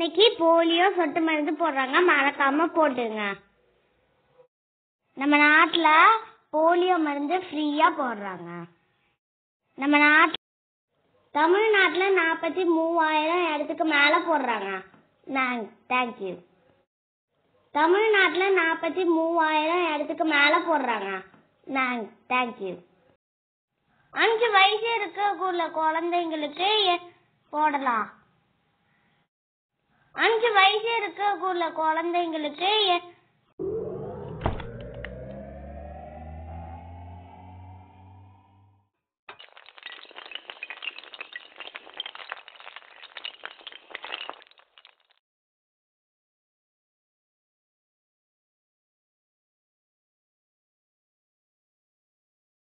இன்னைக்கு போலியோ சொட்டு மருந்து போடுறாங்க மறக்காம போட்டுங்க நம்ம நாட்டுல போலியோ மருந்து ஃப்ரீயா போடுறாங்க நம்ம நாட்டு தமிழ்நாட்டுல நாற்பத்தி மூவாயிரம் இடத்துக்கு மேல போடுறாங்க தேங்க்யூ தமிழ்நாட்டுல நாற்பத்தி மூவாயிரம் இடத்துக்கு மேல போடுறாங்க தேங்க்யூ அஞ்சு வயசு இருக்கக்குள்ள குழந்தைங்களுக்கு எ- போடலாம் அஞ்சு வயசு இருக்கக்குள்ள குழந்தைங்களுக்கு எ-